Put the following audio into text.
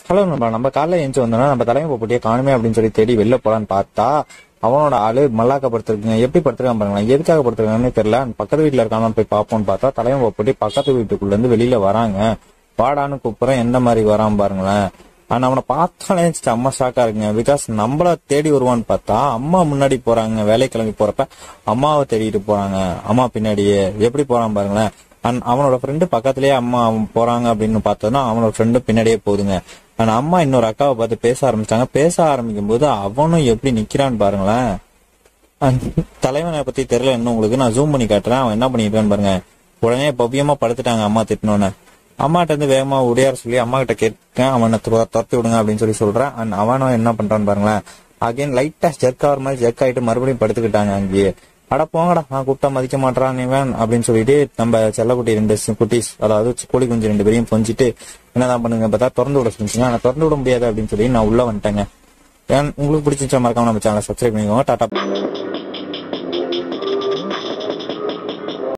hello நம்ம நம்ம காலைல எழுந்து வந்தோம்னா நம்ம தலைமை போட்டியை காணுமே அப்படின்னு சொல்லி தேடி வெளில போலான்னு பார்த்தா அவனோட ஆளு மல்லாக்க படுத்திருக்குங்க எப்படி படுத்திருக்கான் பாருங்களேன் எதுக்காக படுத்திருக்காங்கன்னு தெரியல பக்கத்து வீட்டுல இருக்கானு போய் பார்ப்போம்னு பார்த்தா தலைமை போட்டி பக்கத்து வீட்டுக்குள்ள இருந்து வெளியில வராங்க வாடான்னு கூப்பிடுறேன் எந்த மாதிரி வரான் பாருங்களேன் ஆனா அவனை பார்த்தாலே செம்ம ஷாக்கா இருக்குங்க பிகாஸ் நம்மள தேடி வருவான்னு பார்த்தா அம்மா முன்னாடி போறாங்க வேலை கிளம்பி போறப்ப அம்மாவை தேடிட்டு போறாங்க அம்மா பின்னாடியே எப்படி போறான் பாருங்களேன் அண்ட் அவனோட ஃப்ரெண்டு பக்கத்துலயே அம்மா அவன் போறாங்க அப்படின்னு பார்த்தோன்னா அவனோட ஃப்ரெண்டு பின்னாடியே போகுதுங்க ஆனா அம்மா இன்னொரு அக்காவை பார்த்து பேச ஆரம்பிச்சாங்க பேச ஆரம்பிக்கும் போது அவனும் எப்படி நிக்கிறான்னு பாருங்களேன் அஹ் தலைவனை பத்தி தெரியல இன்னும் உங்களுக்கு நான் ஜூம் பண்ணி காட்டுறேன் அவன் என்ன பண்ணிருக்கான்னு பாருங்க உடனே பவ்யமா படுத்துட்டாங்க அம்மா திட்டினோன்னு அம்மாட்ட இருந்து வேகமா உடையார சொல்லி அம்மா கிட்ட கேட்டேன் அவனை துர- துரத்தி விடுங்க அப்படின்னு சொல்லி சொல்றேன் அண்ட் அவனும் என்ன பண்றான்னு பாருங்களேன் அகைன் லைட்டா ஜெர்க் ஆகிற மாதிரி ஜெர்க் ஆயிட்டு மறுபடியும் படுத்துக்கிட்டாங்க அங்கேயே அட போங்கடா நான் கூப்பிட்டா மதிக்க மாட்டான் இவன் அப்படின்னு சொல்லிட்டு நம்ம செல்லக்குட்டி ரெண்டு சி- குட்டீஸ் அதாவது கோழி குஞ்சு ரெண்டு பேரையும் கொஞ்சிட்டு என்னதான் பண்ணுங்க பார்த்தா திறந்து விட சொல்லிச்சுங்க ஆனா திறந்து விட முடியாது அப்படின்னு சொல்லி நான் உள்ள வந்துட்டேங்க ஏன் உங்களுக்கு பிடிச்சிச்சா மறக்காம நம்ம சேனலை சப்ஸ்கிரைப் பண்ணிக்கோங்க டாடா